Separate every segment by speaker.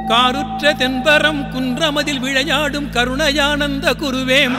Speaker 1: காருற்ற தென்பரம் குன்றமதில் விளையாடும் கருணையானந்த குருவேம்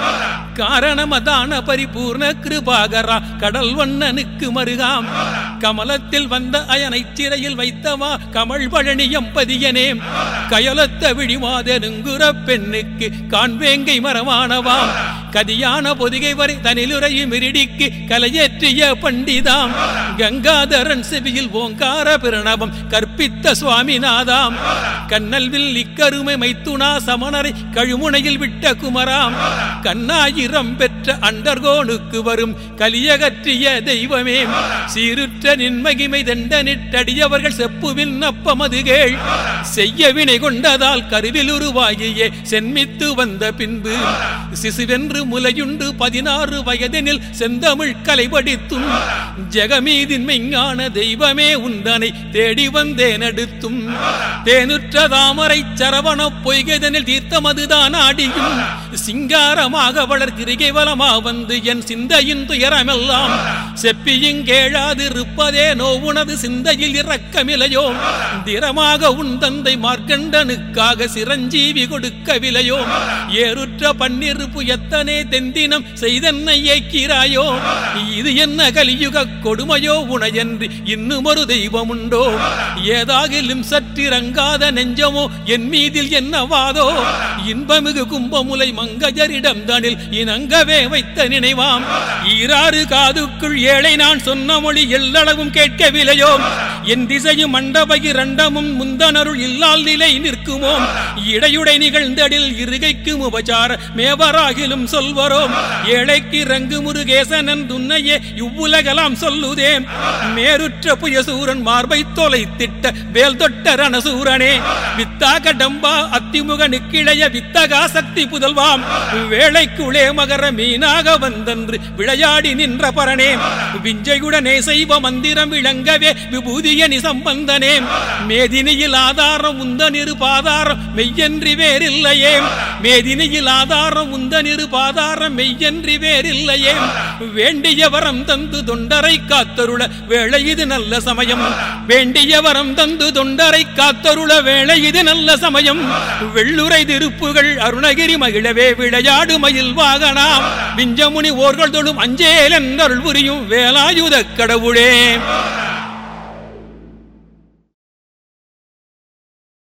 Speaker 1: காரணமதான பரிபூர்ண கிருபாகரா கடல் வண்ணனுக்கு மருகாம் கமலத்தில் வந்த அயனைச் சிறையில் வைத்தவா கமல் பழனி எம்பதியனேம் கயலத்த விழிமாதனுங்குற பெண்ணுக்கு காண்வேங்கை மரமானவாம் கதியான பொதிகை வரை தனிலுரையும் மிரிடிக்கு கலையேற்றிய பண்டிதாம் கங்காதரன் செவியில் ஓங்கார பிரணவம் கற்பித்த சுவாமிநாதாம் கண்ணல்வில் இக்கருமை மைத்துனா சமணரை கழுமுனையில் விட்ட குமராம் கண்ணாயிரம் பெற்ற அண்டர்கோனுக்கு வரும் கலியகற்றிய தெய்வமே சீருற்ற நின்மகிமை தண்டனிட்டடியவர்கள் செப்புவின் அப்பமதுகேள் செய்ய வினை கொண்டதால் கருவில் உருவாகியே சென்மித்து வந்த பின்பு சிசுவென்று முலையுண்டு பதினாறு வயதினில் செந்தமிழ் கலைபடித்தும் ஜெகமீதின் மெஞ்ஞான தெய்வமே உந்தனை தேடி வந்தேன் அடுத்தும் தேனுற்ற தாமரை சரவண பொய்கதனில் தீர்த்தமதுதான் ஆடியும் சிங்காரமாக வளர்கிரிகை வலமா வந்து என் சிந்தையின் துயரமெல்லாம் செப்பியும் கேளாது இருப்பதே நோவுனது சிந்தையில் இறக்கமில்லையோ திறமாக உன் தந்தை மார்க்கண்டனுக்காக சிரஞ்சீவி கொடுக்கவில்லையோ ஏறுற்ற பன்னிருப்பு எத்தனை தென்தினம் செய்தன்னை ஏக்கிறாயோ இது என்ன கலியுக கொடுமையோ உனையன்றி இன்னும் ஒரு தெய்வம் உண்டோ ஏதாகிலும் சற்றிறங்காத நெஞ்சமோ என் மீதில் என்ன வாதோ இன்பமிகு கும்பமுலை மங்கஜரிடம் தனில் இணங்கவே வைத்த நினைவாம் ஈராறு காதுக்குள் ஏழை நான் சொன்ன மொழி எல்லளவும் கேட்கவில்லையோ என் திசையும் மண்டப இரண்டமும் முந்தனருள் இல்லால் நிலை நிற்குமோம் இடையுடை நிகழ்ந்தடில் இருகைக்கும் உபசார மேவராகிலும் சொல்வரோம் ஏழைக்கு ரங்கு முருகேசனன் துன்னையே இவ்வுலகலாம் சொல்லுதே மேருற்ற புயசூரன் மார்பை தொலைத்திட்ட வேல் தொட்ட ரணசூரனே வித்தா கடம்பா அத்திமுக நிக்கிளைய வித்தகா சக்தி புதல்வாம் வேளைக்குளே மகர மீனாக வந்தன்று விளையாடி நின்ற பரனே விஞ்சையுடனே செய்வ மந்திரம் விளங்கவே விபூதிய நிசம்பந்தனே மேதினியில் ஆதாரம் உந்தனிரு பாதாரம் மெய்யன்றி வேறில்லையே மேதினியில் ஆதாரம் உந்தனிரு பாதாரம் மெய்யன்றி வேறில்லையே வேண்டிய வரம் தந்து தொண்டரை காத்தருள வேளை இது நல்ல சமயம் வேண்டிய வரம் தந்து தொண்டரை காத்தருள வேளை இது நல்ல சமயம் வெள்ளுரை திருப்புகள் அருணகிரி மகிழவே விளையாடு மயில் வாகனாம் விஞ்சமுனி ஓர்கள் தொழும் அஞ்சேல் என்றருள் புரியும் வேலாயுத கடவுளே